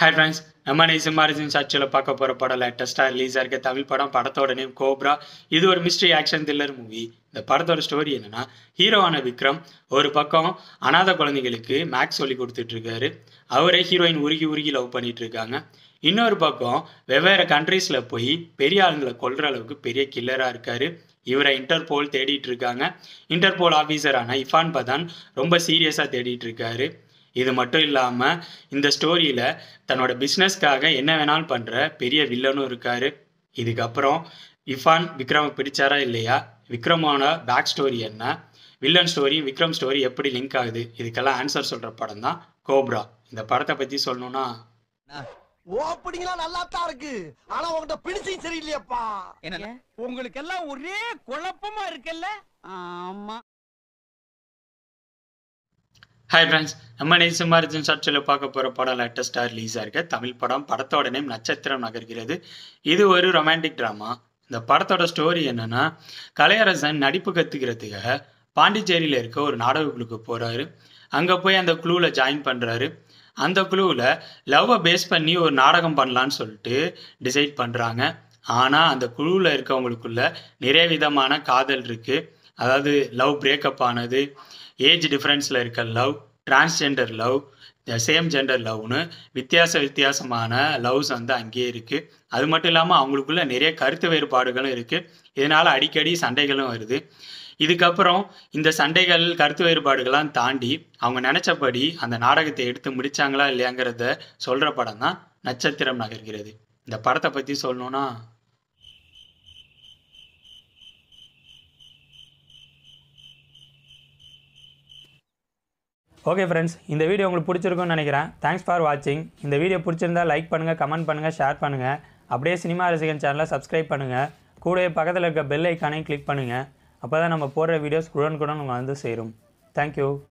hi friends நம்ம நேச மாரிஜின் சாட்சியில் பார்க்க போகிற படம் லேட்டஸ்ட்டாக ரிலீஸாக இருக்க தமிழ் படம் படத்தோட நேம் கோப்ரா இது ஒரு மிஸ்ட்ரி ஆக்ஷன் த்ரில்லர் மூவி இந்த படத்தோட ஸ்டோரி என்னன்னா ஹீரோவான விக்ரம் ஒரு பக்கம் அனாதை குழந்தைகளுக்கு மேக்ஸ் சொல்லி கொடுத்துட்டு இருக்காரு அவரே ஹீரோயின் உருகி உருகி லவ் பண்ணிட்டு இருக்காங்க இன்னொரு பக்கம் வெவ்வேறு கண்ட்ரீஸில் போய் பெரிய ஆளுங்களை கொல்ற அளவுக்கு பெரிய கில்லராக இருக்காரு இவரை இன்டர்போல் தேடிட்டு இருக்காங்க இன்டர்போல் ஆஃபீஸரான இஃபான் பதான் ரொம்ப சீரியஸாக தேடிட்டு இருக்காரு இது மட்டும் இல்லாமல் இந்த ஸ்டோரியில் தன்னோட பிஸ்னஸ்க்காக என்ன வேணாலும் பண்ணுற பெரிய வில்லனும் இருக்காரு இதுக்கப்புறம் இஃபான் விக்ரமை பிடிச்சாரா இல்லையா விக்ரமோட பேக் ஸ்டோரி என்ன வில்லன் ஸ்டோரி விக்ரம் ஸ்டோரி எப்படி லிங்க் ஆகுது இதுக்கெல்லாம் ஆன்சர் சொல்கிற படம் தான் கோப்ரா இந்த படத்தை பற்றி சொல்லணும்னா ஓப்பனிங்லாம் நல்லா தான் இருக்கு ஆனா உன்கிட்ட பிடிச்சும் சரியில்லையாப்பா என்ன உங்களுக்கு எல்லாம் ஒரே குழப்பமா இருக்குல்ல ஆமா ஹாய் ஃப்ரெண்ட்ஸ் நம்ம நேச மார்ஜின் சர்ச்சில் பார்க்க போகிற படம் லேட்டஸ்டாக ரிலீஸாக இருக்க தமிழ் படம் படத்தோட நேம் நட்சத்திரம் நகர்கிறது இது ஒரு ரொமான்டிக் ட்ராமா இந்த படத்தோட ஸ்டோரி என்னன்னா கலையரசன் நடிப்பு கற்றுக்கிறதுக்காக பாண்டிச்சேரியில் இருக்க ஒரு நாடகக்குழுக்கு போகிறாரு அங்கே போய் அந்த குழுவில் ஜாயின் பண்ணுறாரு அந்த குழுவில் லவ்வை பேஸ் பண்ணி ஒரு நாடகம் பண்ணலான்னு சொல்லிட்டு டிசைட் பண்ணுறாங்க ஆனால் அந்த குழுவில் இருக்கவங்களுக்குள்ள நிறைய விதமான காதல் இருக்குது அதாவது லவ் பிரேக்கப் ஆனது ஏஜ் டிஃப்ரென்ஸில் இருக்க love transgender love same gender லவ்னு வித்தியாச வித்தியாசமான லவ்ஸ் வந்து அங்கேயே இருக்குது அது மட்டும் இல்லாமல் அவங்களுக்குள்ள நிறைய கருத்து வேறுபாடுகளும் இருக்குது இதனால் அடிக்கடி சண்டைகளும் வருது இதுக்கப்புறம் இந்த சண்டைகள் கருத்து வேறுபாடுகள்லாம் தாண்டி அவங்க நினச்சபடி அந்த நாடகத்தை எடுத்து முடிச்சாங்களா இல்லையாங்கிறத சொல்கிற படம் தான் நட்சத்திரம் நகர்கிறது இந்த படத்தை பற்றி சொல்லணும்னா ஓகே ஃப்ரெண்ட்ஸ் இந்த வீடியோ உங்களுக்கு பிடிச்சிருக்கும்னு நினைக்கிறேன் தேங்க்ஸ் ஃபார் வாட்சிங் இந்த வீடியோ பிடிச்சிருந்தா லைக் பண்ணுங்கள் கமெண்ட் பண்ணுங்கள் ஷேர் பண்ணுங்கள் அப்படியே சினிமா ரசிகன் சேனலை சப்ஸ்கிரைப் பண்ணுங்கள் கூடவே பக்கத்தில் இருக்க பெல் ஐக்கானையும் கிளிக் பண்ணுங்கள் அப்போ தான் நம்ம போடுற வீடியோஸ் குடன் குடன் உங்களுக்கு வந்து சேரும் தேங்க்யூ